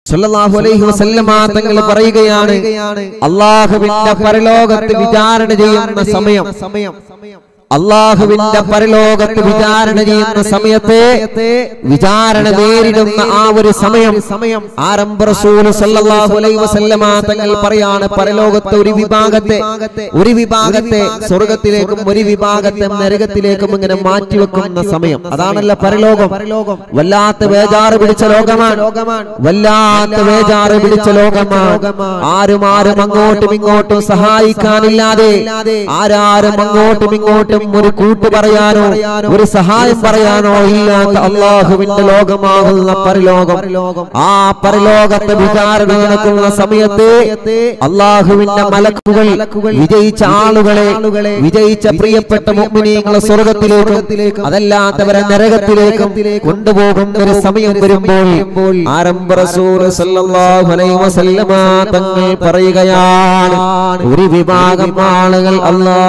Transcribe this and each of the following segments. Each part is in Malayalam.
സല്ലല്ലാഹു അലൈഹി വസല്ലമ തങ്ങൾ പറയുകയാണ് അള്ളാഹുവിന്റെ പരലോകത്ത് വിചാരണ ചെയ്യുന്ന സമയം അള്ളാഹുവിന്റെ പരലോകത്ത് വിചാരണ ചെയ്യുന്ന സമയത്തെ വിചാരണ നേരിടുന്ന ആ ഒരു സമയം സമയം ആരംഭ റസൂല് സല്ലല്ലാഹു അലൈഹി വസല്ലമ തങ്ങൾ പറയാണ് പരലോകത്തെ ഒരു വിഭാഗത്തെ ഒരു വിഭാഗത്തെ സ്വർഗത്തിലേക്കും ഒരു വിഭാഗത്തെ നരകത്തിലേക്കും ഇങ്ങനെ മാറ്റിവെക്കുന്ന സമയം അതാണല്ലോ പരലോകം വല്ലാത്ത വേജാറ് പിടിച്ച ലോകമാണ് വല്ലാത്ത വേജാറ് പിടിച്ച ലോകമാണ് ആരും ആരും അങ്ങോട്ടും ഇങ്ങോട്ടും സഹായിക്കാനില്ലാതെ ആരാരും അങ്ങോട്ടും ഇങ്ങോട്ടും ഒരു കൂട്ട് പറയാനോ ഒരു സഹായം പറയാനോ ഇല്ലാത്ത അള്ളാഹുവിന്റെ ലോകമാകുന്ന പരലോകം ആ പരലോകത്തെ വിചാരണ നടക്കുന്ന സമയത്ത് അള്ളാഹുവിന്റെ മലക്കുകൾ വിജയിച്ച ആളുകളെ വിജയിച്ച പ്രിയപ്പെട്ട മുഗ്മിനീങ്ങളെ സ്വർഗത്തിലേക്കും അതല്ലാത്തവരെ നരകത്തിലേക്കും കൊണ്ടുപോകുന്ന ഒരു സമയം വരുമ്പോൾ ആരംഭ റസൂൽ സല്ലല്ലാഹു അലൈഹി വസല്ലമ തങ്ങൾ പറയുകയാണ് ഒരു വിഭാഗം ആളുകൾ അല്ലാ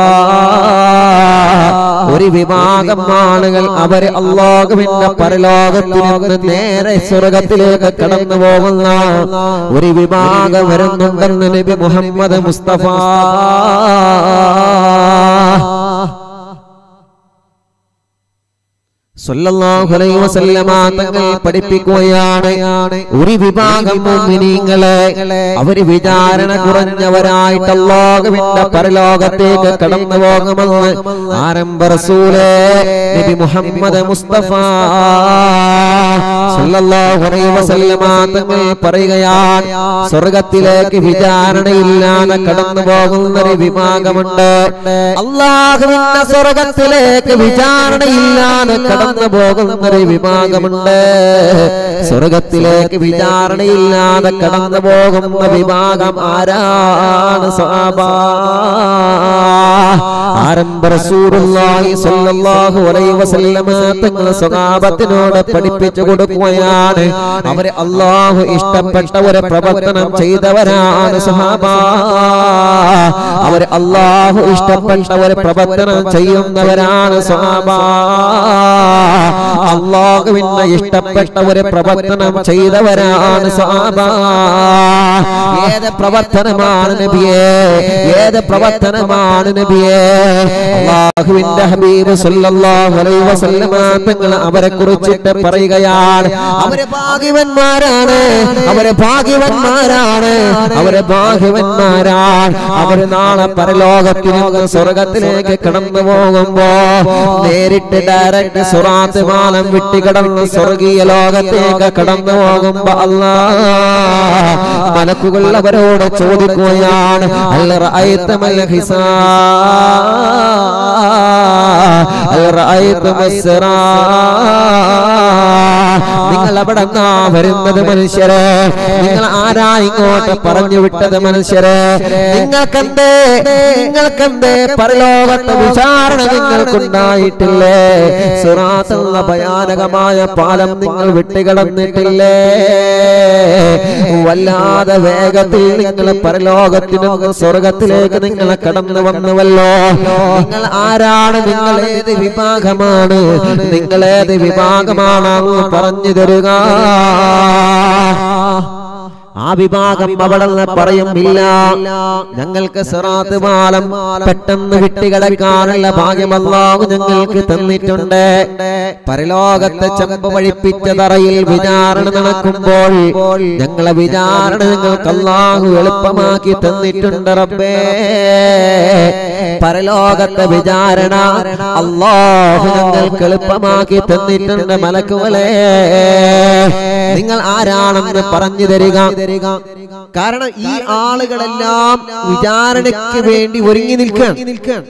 ഒരു വിഭാഗം ആളുകൾ അവര് അള്ളാഹുവിന്റെ പരലോകത്തിൽ നിന്ന് നേരെ സ്വർഗത്തിലേക്ക് കടന്നു പോകുന്ന ഒരു വിഭാഗം വരുന്നുണ്ടെന്ന് നബി മുഹമ്മദ് മുസ്തഫ സല്ലല്ലാഹു അലൈഹി വസല്ലമ തങ്ങൾ പഠിപ്പിക്കുകയാണ് ഒരു വിഭാഗം മുഅ്മിനീങ്ങളെ അവര് വിചാരണ കുറഞ്ഞവരായിട്ട് അല്ലാഹുവിന്റെ പരലോകത്തേക്ക് കടന്നു പോകുമെന്ന് ആരംഭ റസൂലേ നബി മുഹമ്മദ് മുസ്തഫ സല്ലല്ലാഹു അലൈഹി വസല്ലമ തങ്ങൾ പറയുകയാണ് സ്വർഗത്തിലേക്ക് വിചാരണയില്ലാതെ കടന്നു പോകുന്ന ഒരു വിഭാഗമുണ്ട് അള്ളാഹുവിന്റെ സ്വർഗത്തിലേക്ക് വിചാരണയില്ലാതെ കടന്നു പോകുന്ന ഒരു വിഭാഗമുണ്ട് സ്വർഗത്തിലേക്ക് വിചാരണയില്ലാതെ കടന്നു പോകുന്ന വിഭാഗം ആരാണ് സ്വഹാബ ആരംഭ റസൂലുള്ളാഹി സ്വല്ലല്ലാഹു അലൈഹി വസല്ലമ തങ്ങൾ സ്വഹാബത്തിനോട് പഠിപ്പിച്ചു കൊടുക്കുകയാണ് അവര് അള്ളാഹു ഇഷ്ടപ്പെട്ട ഒരു പ്രവർത്തനം ചെയ്തവരാണ് സ്വഹാബ അവര് അള്ളാഹു ഇഷ്ടപ്പെട്ട ഒരു പ്രവർത്തനം ചെയ്യുന്നവരാണ് സ്വഹാബ അള്ളാഹുവിന് ഇഷ്ടപ്പെട്ട ഒരു പ്രവർത്തനം ചെയ്തവരാണ് സ്വഹാബ ഏത് പ്രവർത്തനമാണ് നബിയെ ഏത് പ്രവർത്തനമാണ് നബിയെ അള്ളാഹുവിന്റെ ഹബീബ് സല്ലല്ലാഹു അലൈഹി വസല്ലമ തങ്ങൾ അവരെ കുറിച്ചിട്ട് പറയുകയാണ് അവരെ ഭാഗ്യവന്മാരാണ് അവരെ ഭാഗ്യവന്മാരാണ് അവരെ ഭാഗ്യവന്മാരാണ് അവര് നാളെ പരലോകത്തിൽ നിന്ന് സ്വർഗത്തിലേക്ക് കടന്നു പോകുമ്പോ നേരിട്ട് ഡയറക്റ്റ് സുറാത്ത് പാലം വിട്ടുകിടന്ന് സ്വർഗീയ ലോകത്തേക്ക് കടന്നു പോകുമ്പോ അല്ലാ മലക്കുകൾ അവരോട് ചോദിക്കുകയാണ് അല്ല റഅയ്തമൽ ഹിസാ അല്ല റഅയ്തമസ്സറാ നിങ്ങൾ എവിടെ നിന്നാ വരുന്നത് മനുഷ്യരെ നിങ്ങൾ ആരാ ഇങ്ങോട്ട് പറഞ്ഞു വിട്ടത് മനുഷ്യരെ നിങ്ങൾക്കെന്തേ നിങ്ങൾക്കെന്തേ പരലോകത്തെ വിചാരണ നിങ്ങൾക്കുണ്ടായിട്ടില്ലേ സുറാത്തുള്ള ഭയാനകമായ പാലം നിങ്ങൾ വിട്ടുകിടന്നിട്ടില്ലേ വല്ലാതെ വേഗത്തിൽ നിങ്ങൾ പരലോകത്തിനും സ്വർഗത്തിലേക്ക് നിങ്ങൾ കടന്നു വന്നുവല്ലോ നിങ്ങൾ ആരാണ് നിങ്ങൾ ഏത് വിഭാഗമാണ് നിങ്ങൾ ഏത് വിഭാഗമാണ് അങ്ങ് പറഞ്ഞു തരുക ആ വിഭാഗം അവിടെ നിന്ന് പറയുമില്ല ഞങ്ങൾക്ക് സിറാത്ത് പാലം പെട്ടെന്ന് വിട്ടുകിടക്കാനുള്ള ഭാഗ്യം അല്ലാഹു ഞങ്ങൾക്ക് തന്നിട്ടുണ്ട് പരലോകത്തെ ചെമ്പ് വഴിപ്പിച്ച തറയിൽ വിചാരണ നടക്കുമ്പോൾ ഞങ്ങളെ വിചാരണ ഞങ്ങൾക്ക് അല്ലാഹു എളുപ്പമാക്കി തന്നിട്ടുണ്ട് റബ്ബേ പരലോകത്തെ വിചാരണ അല്ലാഹു ഞങ്ങൾക്ക് എളുപ്പമാക്കി തന്നിട്ടുണ്ട് മലക്കുകളെ നിങ്ങൾ ആരാണെന്ന് പറഞ്ഞു തരിക കാരണം ഈ ആളുകളെല്ലാം വിചാരണയ്ക്ക് വേണ്ടി ഒരുങ്ങി നിൽക്കാൻ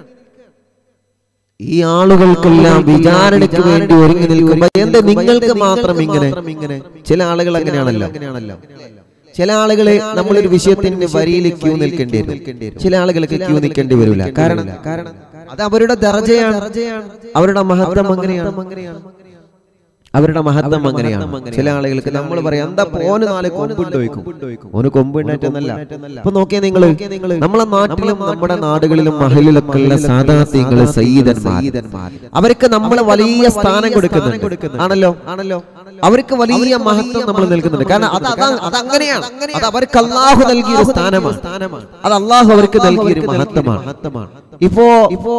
ഈ ആളുകൾക്കെല്ലാം വിചാരണയ്ക്ക് വേണ്ടി ഒരുങ്ങി നിൽക്കുമ്പോ എന്താ നിങ്ങൾക്ക് മാത്രം ഇങ്ങനെ ചില ആളുകൾ അങ്ങനെയാണല്ലോ ചില ആളുകളെ നമ്മളൊരു വിഷയത്തിന്റെ വരിയിൽ ക്യൂ നിൽക്കേണ്ടി വരും ചില ആളുകൾക്ക് ക്യൂ നിൽക്കേണ്ടി വരില്ല കാരണം അത് അവരുടെ ദർജയാണ് അവരുടെ മഹത്വം അങ്ങനെയാണ് അവരുടെ മഹത്വം അങ്ങനെയാണ് ചില ആളുകൾക്ക് നമ്മൾ പറയാം എന്താ പോന് നാല് കൊമ്പുണ്ട് ചോദിക്കും ഓന് കൊമ്പുണ്ടായിട്ടൊന്നല്ല ഇപ്പൊ നോക്കിയാ നിങ്ങള് നമ്മളെ നാട്ടിലും നമ്മുടെ നാടുകളിലും മഹലിലൊക്കെ ഉള്ള സാധാത്യങ്ങള് സയ്യിദന്മാർ അവർക്ക് നമ്മൾ വലിയ സ്ഥാനം കൊടുക്കുന്നുണ്ട് ആണല്ലോ ആണല്ലോ അവർക്ക് വലിയ മഹത്വം നമ്മൾ നൽകുന്നുണ്ട് കാരണം അത് അതാ- അത് അങ്ങനെയാണ് അത് അവർക്ക് അള്ളാഹു നൽകിയ ഒരു സ്ഥാനമാണ് അത് അള്ളാഹു അവർക്ക് നൽകിയ ഒരു മഹത്വമാണ് ഇപ്പോ ഇപ്പോ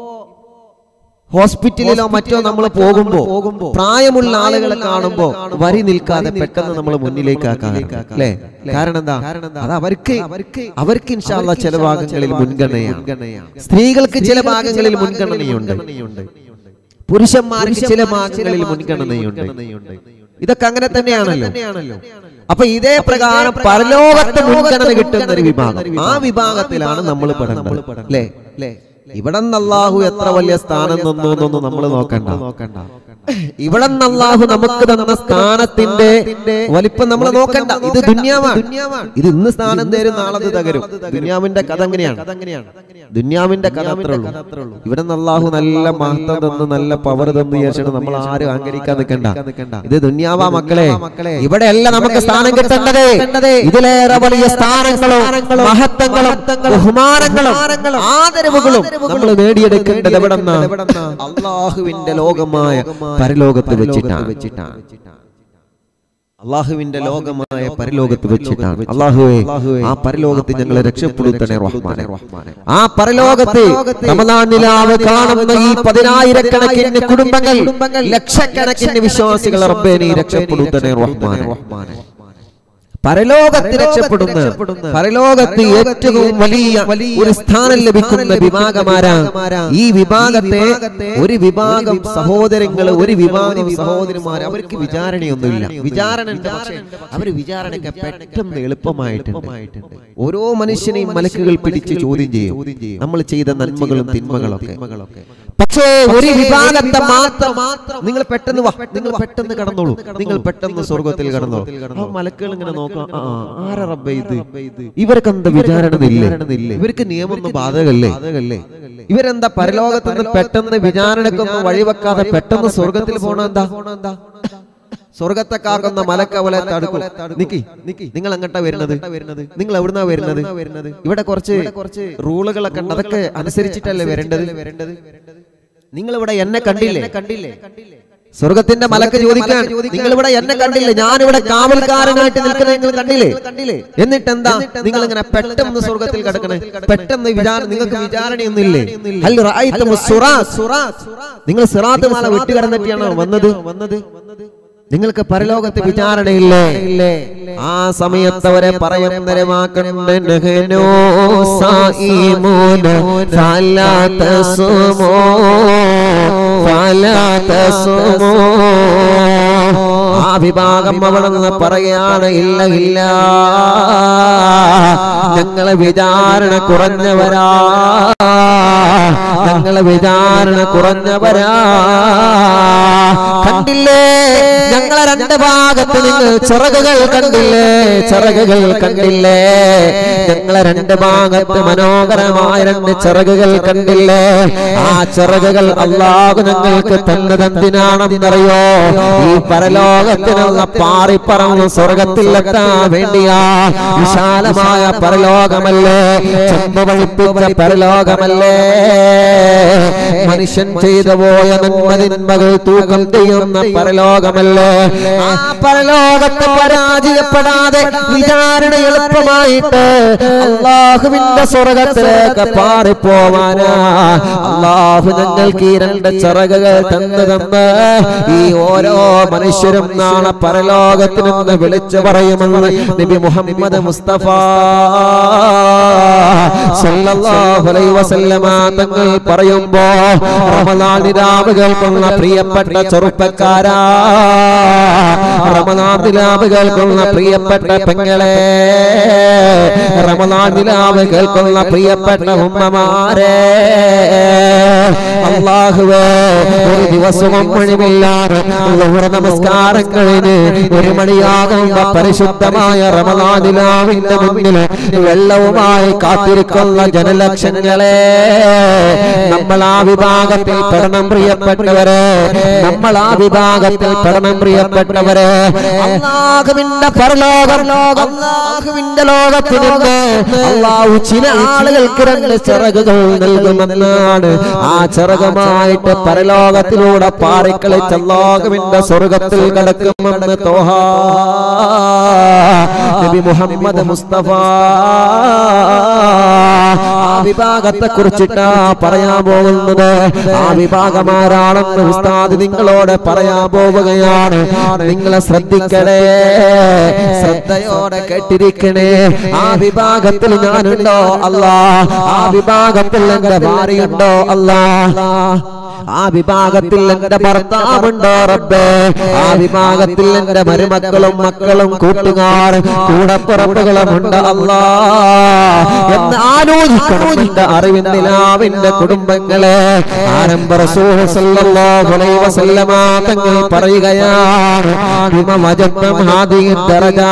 ഹോസ്പിറ്റലിലോ മറ്റോ നമ്മൾ പോകുമ്പോ പ്രായമുള്ള ആളുകളെ കാണുമ്പോ വരി നിൽക്കാതെ പെട്ടെന്ന് നമ്മൾ മുന്നിലേക്ക് ആക്കാറുണ്ട് അല്ലേ കാരണം എന്താ അത് അവർക്ക് അവർക്ക് ഇൻഷാല്ല ചില ഭാഗങ്ങളിൽ മുൻഗണനയാണ് സ്ത്രീകൾക്ക് ചില ഭാഗങ്ങളിൽ മുൻഗണനയുണ്ട് പുരുഷന്മാർക്ക് ചില ഭാഗങ്ങളിൽ മുൻഗണനയുണ്ട് ഇതൊക്കെ അങ്ങനെ തന്നെയാണല്ലോ അപ്പൊ ഇതേ പ്രകാരം പരലോകത്ത് മുൻഗണന കിട്ടുന്ന ഒരു വിഭാഗം ആ വിഭാഗത്തിലാണ് നമ്മൾ പെടേണ്ടത് അല്ലേ ഇവിടെ അള്ളാഹു എത്ര വലിയ സ്ഥാനം തന്നു എന്നൊന്നും നമ്മൾ നോക്കണ്ട നോക്കണ്ട ഇവിടെ അള്ളാഹു നമുക്ക് തന്ന സ്ഥാനത്തിന്റെ വലിപ്പം നമ്മൾ നോക്കണ്ട ഇത് ദുന്യാവാണ് ഇത് ഇന്ന് സ്ഥാനം തരും നാളെ അത് തകരും ദുന്യാവിന്റെ കഥ എങ്ങനെയാണ് ദുന്യാവിന്റെ കഥ അത്രേ ഉള്ളൂ ഇവിടെ അള്ളാഹു നല്ല മഹത്വം തന്ന് നല്ല പവർ തന്ന് വിചാരിച്ചിട്ട് നമ്മൾ ആരും അഹങ്കരിക്കാൻ നിൽക്കണ്ട ഇത് ദുന്യാവാ മക്കളെ ഇവിടെയല്ല നമുക്ക് സ്ഥാനം കിട്ടേണ്ടത് ഇതിലേറെ വലിയ സ്ഥാനങ്ങളും മഹത്വങ്ങളും ബഹുമാനങ്ങളും ആദരവുകളും നമ്മൾ നേടിയെടുക്കേണ്ടത് എവിടെ അള്ളാഹുവിന്റെ ലോകമായ പരലോകത്ത് വെച്ചിട്ടാണ് അള്ളാഹുവിന്റെ ലോകമായ പരലോകത്ത് വെച്ചിട്ടാണ് അള്ളാഹുവെ ആ പരലോകത്ത് ഞങ്ങളെ രക്ഷപ്പെടുത്തണേ റഹ്മാനെ ആ പരലോകത്ത് റമദാനിലാവ് കാണുന്ന ഈ പതിനായിരക്കണക്കിന് കുടുംബങ്ങൾ ലക്ഷക്കണക്കിന് വിശ്വാസികൾ റബ്ബേ നീ രക്ഷപ്പെടുത്തണേ റഹ്മാനെ പരലോകത്ത് രക്ഷപ്പെടുന്ന പരലോകത്ത് ഏറ്റവും വലിയ ഒരു സ്ഥാനം ലഭിക്കുന്ന വിഭാഗമാരാ ഈ വിഭാഗത്തെ ഒരു വിഭാഗം സഹോദരങ്ങൾ ഒരു വിഭാഗം സഹോദരന്മാർ അവർക്ക് വിചാരണയൊന്നുമില്ല വിചാരണ ഉണ്ട് പക്ഷേ അവർ വിചാരണയൊക്കെ പെട്ടെന്ന് എളുപ്പമായിട്ടുണ്ട് ഓരോ മനുഷ്യനെയും മലക്കുകൾ പിടിച്ച് ചോദ്യം ചെയ്യും നമ്മൾ ചെയ്ത നന്മകളും തിന്മകളൊക്കെ പക്ഷേ ഒരു വിഭാഗത്തെ മാത്രം നിങ്ങൾ പെട്ടെന്ന് വാ നിങ്ങൾ പെട്ടെന്ന് കടന്നോളൂ നിങ്ങൾ പെട്ടെന്ന് സ്വർഗത്തിൽ കടന്നോളൂ ആ മലക്കുകൾ ഇങ്ങനെ നോക്കാം ആ ആരാ റബ്ബേ ഇത് ഇവർക്ക് എന്താ വിചാരണ ഇവർക്ക് നിയമമൊന്നും ബാധകല്ലേ ഇവരെന്താ പരലോകത്ത് നിന്ന് പെട്ടെന്ന് വിചാരണക്കൊന്നും വഴിവെക്കാതെ പെട്ടെന്ന് സ്വർഗത്തിൽ പോണ എന്താ സ്വർഗത്തെ കാക്കുന്ന മലക്കവലെ തടുക്കും നിക്കി നിക്കി നിങ്ങൾ എങ്ങോട്ടാ വരുന്നത് നിങ്ങൾ എവിടുന്നാ വരുന്നത് ഇവിടെ കുറച്ച് കുറച്ച് റൂളുകളൊക്കെ ഉണ്ട് അതൊക്കെ അനുസരിച്ചിട്ടല്ലേ വരേണ്ടത് വരേണ്ടത് നിങ്ങൾ ഇവിടെ എന്നെ കണ്ടില്ലേ കണ്ടില്ലേ സ്വർഗത്തിന്റെ മലക്ക് ചോദിക്കാൻ നിങ്ങൾ ഇവിടെ എന്നെ കണ്ടില്ലേ ഞാനിവിടെ കാവൽക്കാരനായിട്ട് നിൽക്കുന്ന നിങ്ങൾ കണ്ടില്ലേ കണ്ടില്ലേ എന്നിട്ട് എന്താ നിങ്ങൾ ഇങ്ങനെ പെട്ടെന്ന് സ്വർഗത്തിൽ കിടക്കണേ പെട്ടെന്ന് വിചാര നിങ്ങൾക്ക് വിചാരണയൊന്നുമില്ലേ ഹൽ റഅയ്തും സുറാത്ത്. നിങ്ങൾ സിറാത്ത് മാല വെട്ടിക്കിടന്നിട്ടാണോ വന്നത് വന്നത് നിങ്ങൾക്ക് പരലോകത്ത് വിചാരണയില്ലേ ആ സമയത്ത് അവരെ പറയുന്നരമാക്കണ്ട് നഹനോ സായിമൂന ഫലാത്ത സുമോ ഫലാത്ത സുമോ ആ വിഭാഗം അവിടെ നിന്ന് പറയാണ് ഇല്ല ഇല്ല ഞങ്ങളെ വിചാരണ കുറഞ്ഞവരാ ഞങ്ങളെ വിചാരണ കുറഞ്ഞവരാ കണ്ടില്ലേ ഞങ്ങളെ രണ്ട് ഭാഗത്ത് നിങ്ങൾ ചിറകുകൾ കണ്ടില്ലേ ചിറകുകൾ കണ്ടില്ലേ ഞങ്ങളെ രണ്ട് ഭാഗത്ത് മനോഹരമായ രണ്ട് ചിറകുകൾ കണ്ടില്ലേ ആ ചിറകുകൾ അള്ളാഹു ഞങ്ങൾക്ക് തന്നതെന്തിനാണെന്നറിയോ ഈ പരലോകത്തിനുള്ള പാറിപ്പറന്ന് സ്വർഗത്തിലെത്താൻ വേണ്ടിയാ വിശാലമായ പരലോകമല്ലേ ചെമ്പ് വഴിപ്പിച്ച പരലോകമല്ലേ മനുഷ്യൻ ചെയ്തു പോയ നന്മതിന്മകൾ തൂക്കം ചെയ്യുന്ന പരലോകമല്ലേ ആ പരലോകത്തെ പരാജയപ്പെടാതെ വിചാരണ എളുപ്പമായിട്ട് അള്ളാഹുവിന്റെ സ്വർഗത്തിലേക്ക് പാറിപ്പോവാനാ അള്ളാഹു ഞങ്ങൾക്ക് ഈ രണ്ട് ചിറകുകൾ തന്നു തന്ന് ഈ ഓരോ മനുഷ്യരും നാളെ പരലോകത്തിൽ നിന്ന് വിളിച്ചു പറയുമെന്ന് നബി മുഹമ്മദ് മുസ്തഫ സല്ലല്ലാഹു അലൈഹി വസല്ലമ തങ്ങൾ പറയുമ്പോ റമദാൻ രാവ് കേൾക്കുന്ന പ്രിയപ്പെട്ട ചെറുപ്പക്കാരാ റമദാൻ രാവ് കേൾക്കുന്ന പ്രിയപ്പെട്ട പെങ്ങളെ റമദാനിലാവ് കേൾക്കുന്ന പ്രിയപ്പെട്ട ഉമ്മമാരെ അള്ളാഹുവേ ഒരു ദിവസവും ഒഴിവില്ലാതെ ളുഹർ നമസ്കാരങ്ങളിന് ഒരു മണിയാകുമ്പോ പരിശുദ്ധമായ റമദാനിലാവിന്റെ മുന്നിൽ വെള്ളവുമായി കാത്തിരിക്കുന്ന ജനലക്ഷങ്ങളെ നമ്മൾ ആ വിഭാഗത്തിൽ പെടണം പ്രിയപ്പെട്ടവരെ നമ്മൾ ആ വിഭാഗത്തിൽ പെടണം പ്രിയപ്പെട്ടവരെ അള്ളാഹുവിന്റെ പരലോകം അള്ളാഹുവിന്റെ ലോകത്തിൽ നിന്ന് അള്ളാഹു ചില ആളുകൾക്ക് രണ്ട് ചിറകുകൾ നൽകുമെന്നാണ് ആ ചിറകുമായിട്ട് പരലോകത്തിലൂടെ പാറിക്കളിച്ച് അള്ളാഹുവിന്റെ സ്വർഗത്തിൽ കിടക്കുമെന്ന് തോഹ നബി മുഹമ്മദ് മുസ്തഫ ആ വിഭാഗത്തെ കുറിച്ചിട്ടാ പറയാൻ പോകുന്നത് ആ വിഭാഗമാരാണെന്ന് ഉസ്താദ് നിങ്ങളോട് പറയാൻ പോവുകയാണ് നിങ്ങളെ ശ്രദ്ധിക്കണേ ശ്രദ്ധയോടെ കേട്ടിരിക്കണേ ആ വിഭാഗത്തിൽ ഞാനുണ്ടോ അല്ലാ ആ വിഭാഗത്തിൽ എന്റെ ഭാര്യയുണ്ടോ അല്ലാ ആ വിഭാഗത്തിൽ എന്റെ ഭർത്താവുണ്ടോ റബ്ബേ ആ വിഭാഗത്തിൽ എന്റെ മരുമക്കളും മക്കളും കൂട്ടുകാർ കൂടപ്പുറപ്പുകളും ഉണ്ട് അല്ലാ എന്ന് ആലോചിക്കണം എന്റെ അറിവിന്റെ നിലാവിന്റെ കുടുംബങ്ങളെ ആരംഭ റസൂൽ സല്ലല്ലാഹു അലൈഹി വസല്ലമ തങ്ങൾ പറയുകയാണ് ബിമ വജത്തം ഹാദിഹി ദറജാ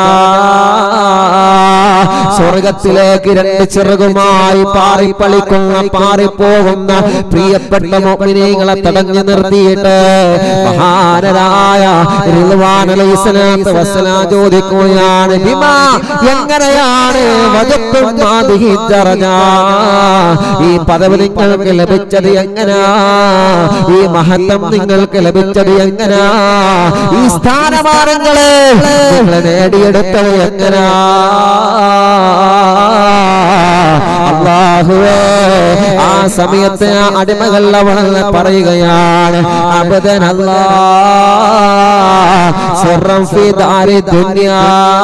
സ്വർഗത്തിലേക്ക് രണ്ട് ചിറകുമായി പാറിപ്പളിക്കുന്ന പാറിപ്പോകുന്ന പ്രിയപ്പെട്ട മോമിനികളെ തടഞ്ഞു നിർത്തിയിട്ട് മഹാനരായ റിദ്വാൻ അലൈഹിസ്സലാത്തു വസ്സലാം ചോദിക്കുകയാണ് ബിമ എങ്ങനെയാണ് വജത്തും ഹാദിഹി ദറജാ ഈ പദവി നിങ്ങൾക്ക് ലഭിച്ചത് എങ്ങനാ ഈ മഹത്വം നിങ്ങൾക്ക് ലഭിച്ചത് എങ്ങനാ ഈ സ്ഥാനമാനങ്ങളെ നിങ്ങൾ നേടിയെടുത്തത് എങ്ങനാ അള്ളാഹുവേ ആ സമയത്ത് ആ അടിമകൾ അവളെ പറയുകയാണ് അബദൻ അല്ലാ സ്വർണം ഫീ ദാരി ദുനിയാ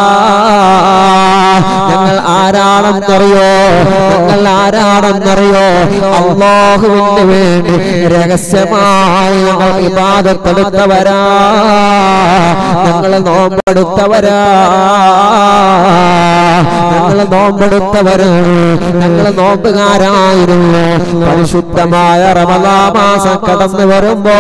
ഞങ്ങൾ ആരാണെന്നറിയോ ഞങ്ങൾ ആരാണെന്നറിയോ അള്ളാഹുവിന് വേണ്ടി രഹസ്യമായി ഞങ്ങൾ വിവാദത്തെടുത്തവരാ ഞങ്ങൾ നോമ്പെടുത്തവരാ ഞങ്ങൾ നോമ്പെടുത്തവരാണ് ഞങ്ങൾ നോമ്പുകാരായിരുന്നു പരിശുദ്ധമായ റമദാ മാസം കടന്നു വരുമ്പോ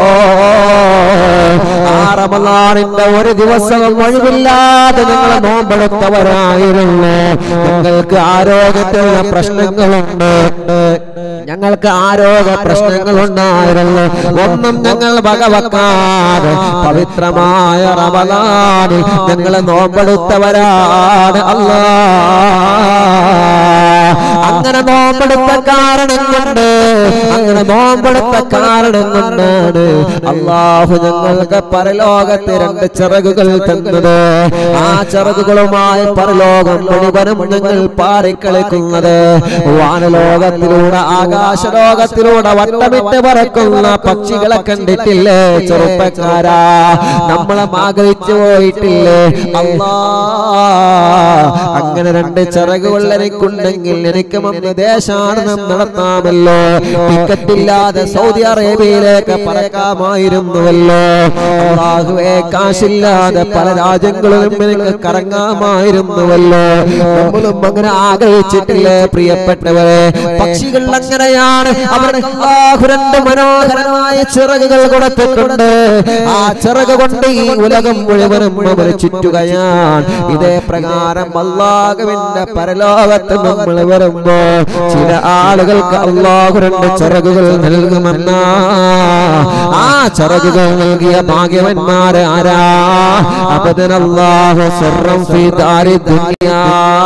ആ റമദാനിന്റെ ഒരു ദിവസവും ഒഴിവില്ലാതെ ഞങ്ങൾ നോമ്പെടുത്തവരായിരുന്നു ഞങ്ങൾക്ക് ആരോഗ്യത്തിലുള്ള പ്രശ്നങ്ങളുണ്ട് ഞങ്ങൾക്ക് ആരോഗ്യ പ്രശ്നങ്ങളുണ്ടായിരുന്നു ഒന്നും ഞങ്ങൾ വകവെക്കാതെ പവിത്രമായ റമദാനിൽ ഞങ്ങൾ നോമ്പെടുത്തവരാണ് അല്ലാ അങ്ങനെ നോമ്പെടുത്ത കാരണം കൊണ്ട് അങ്ങനെ നോമ്പെടുത്ത കാരണം കൊണ്ടാണ് അള്ളാഹു ഞങ്ങൾക്ക് പരലോകത്ത് രണ്ട് ചിറകുകൾ തന്നത് ആ ചിറകുകളുമായി പരലോകം മുഴുവനും ഞങ്ങൾ പാറിക്കളിക്കുന്നത് വാനലോകത്തിലൂടെ ആകാശലോകത്തിലൂടെ വട്ടമിട്ട് പറക്കുന്ന പക്ഷികളെ കണ്ടിട്ടില്ലേ ചെറുപ്പക്കാരാ നമ്മളെ ആഗ്രഹിച്ചു പോയിട്ടില്ലേ അല്ലാ അങ്ങനെ രണ്ട് ചിറകുകൾ എനിക്കുണ്ടെങ്കിൽ എനിക്ക് മുമ്പ് ദേശാടനം നടത്താമല്ലോ ടിക്കറ്റ് ഇല്ലാതെ സൗദി അറേബ്യയിലേക്ക് പറക്കാമായിരുന്നുവല്ലോ അള്ളാഹുവേ കാശില്ലാതെ പല രാജ്യങ്ങളിലും എനിക്ക് കറങ്ങാമായിരുന്നുവല്ലോ നമ്മളും അങ്ങനെ ആഗ്രഹിച്ചിട്ടില്ലേ പ്രിയപ്പെട്ടവരെ പക്ഷികൾ അങ്ങനെയാണ് അവർക്ക് അള്ളാഹു രണ്ട് മനോഹരമായ ചിറകുകൾ കൊടുത്തിട്ടുണ്ട് ആ ചിറക് കൊണ്ട് ഈ ഉലകം മുഴുവനും അവർ ചുറ്റുകയാണ് ഇതേ പ്രകാരം അള്ളാഹുവിന്റെ പരലോകത്ത് നമ്മൾ വരുമ്പോ ചില ആളുകൾക്ക് അള്ളാഹു രണ്ട് ചിറകുകൾ നൽകുമെന്ന ആ ചിറകുകൾ നൽകിയ ഭാഗ്യവന്മാര് ആരാ അബദനല്ലാഹു സ്വർണം ഫീ ദാരി ദുനിയാ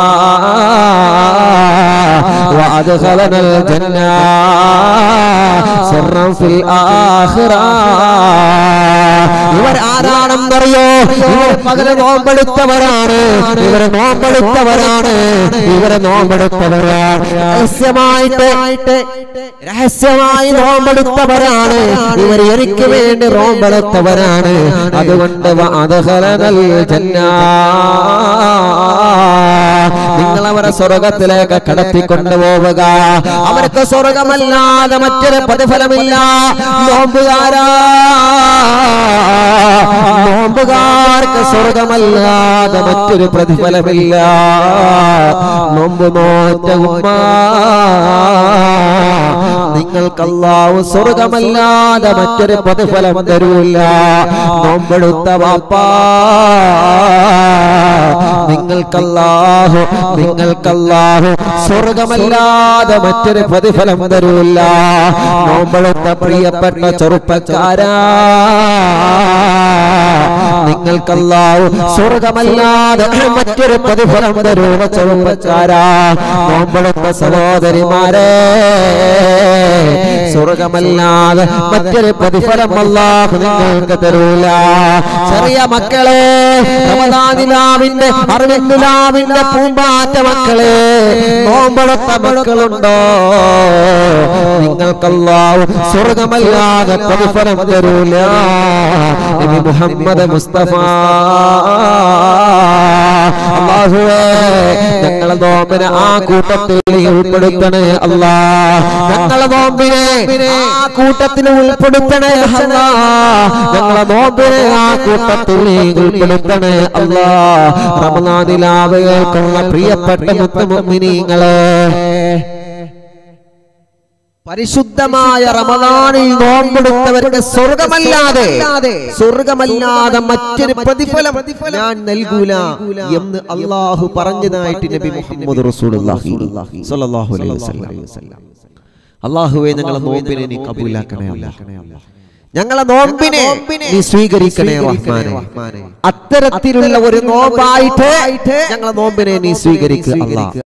وأدخلنا الجنة سرا في الآخرة ഇവർ ആരാണെന്നറിയോ ഇവർ പകല് നോമ്പെടുത്തവരാണ് ഇവർ നോമ്പെടുത്തവരാണ് ഇവരെ നോമ്പെടുത്തവരാണ് രഹസ്യമായിട്ട് രഹസ്യമായി നോമ്പെടുത്തവരാണ് ഇവർ എനിക്ക് വേണ്ടി നോമ്പെടുത്തവരാണ് അതുകൊണ്ട് അതഹലനൽ ജന്നാ നിങ്ങൾ അവരെ സ്വർഗത്തിലേക്ക് കടത്തിക്കൊണ്ടുപോവുക അവർക്ക് സ്വർഗമല്ലാതെ മറ്റൊരു പ്രതിഫലമില്ല നോമ്പുകാരാ നോമ്പുകാർക്ക് സ്വർഗമല്ലാതെ മറ്റൊരു പ്രതിഫലമില്ല നോമ്പ് നോറ്റ ഉമ്മ നിങ്ങൾക്കല്ലാവ് സ്വർഗമല്ലാതെ മറ്റൊരു പ്രതിഫലം തരൂല്ല നോമ്പെടുത്ത വാപ്പാ നിങ്ങൾക്കല്ലാഹു നിങ്ങൾക്കല്ലാഹു സ്വർഗമല്ലാതെ മറ്റൊരു പ്രതിഫലം തരൂല്ല നോമ്പെടുത്ത പ്രിയപ്പെട്ട ചെറുപ്പക്കാരാ നിങ്ങൾക്കല്ലാഹു സ്വർഗമല്ലാതെ മറ്റൊരു പ്രതിഫലം തരൂല ചെറുപ്പക്കാരാ നോമ്പെടുത്ത സഹോദരിമാരെ സ്വർഗമല്ലാതെ മറ്റൊരു പ്രതിഫലം അല്ലാഹു നിങ്ങൾക്ക് തരൂല ചെറിയ മക്കളെ റമദാനിലാവിന്റെ അറിവിന്ദുലാവിന്റെ പൂമ്പാറ്റ മക്കളെ നോമ്പെടുത്ത മക്കളുണ്ടോ നിങ്ങൾക്കല്ലാഹു സ്വർഗമല്ലാതെ പ്രതിഫലം തരൂല നബി മുഹമ്മദ് മുസ്തഫ അല്ലാഹുവേ ഞങ്ങളെ നോമ്പിനെ ആ കൂട്ടത്തിൽ നീ ഉൾപ്പെടുത്തണേ അല്ലാ ഞങ്ങളെ നോമ്പിനെ ആ കൂട്ടത്തിൽ ഉൾപ്പെടുത്തണേ അല്ലാ ഞങ്ങളെ നോമ്പിനെ ആ കൂട്ടത്തിൽ നീ ഉൾപ്പെടുത്തണേ അല്ലാ റമദാനിലാവുകൾക്കുള്ള പ്രിയപ്പെട്ട മുത്തുമുമിനീങ്ങളെ പരിശുദ്ധമായ റമദാനിൽ നോമ്പെടുത്തവർക്ക് സ്വർഗമല്ലാതെ സ്വർഗമല്ലാതെ മറ്റൊരു പ്രതിഫലം ഞാൻ നൽകൂല എന്ന് അള്ളാഹു പറഞ്ഞതായിട്ട് നബി മുഹമ്മദ് റസൂലുള്ളാഹി സ്വല്ലല്ലാഹു അലൈഹി വസല്ലം അള്ളാഹുവെ ഞങ്ങളെ നോമ്പിനെ നീ കബൂലാക്കണേ അല്ലാ ഞങ്ങളെ നോമ്പിനെ നീ സ്വീകരിക്കണേ റഹ്മാനെ അത്തരത്തിലുള്ള ഒരു നോമ്പായിട്ട് ഞങ്ങളെ നോമ്പിനെ നീ സ്വീകരിക്കുക അല്ലാ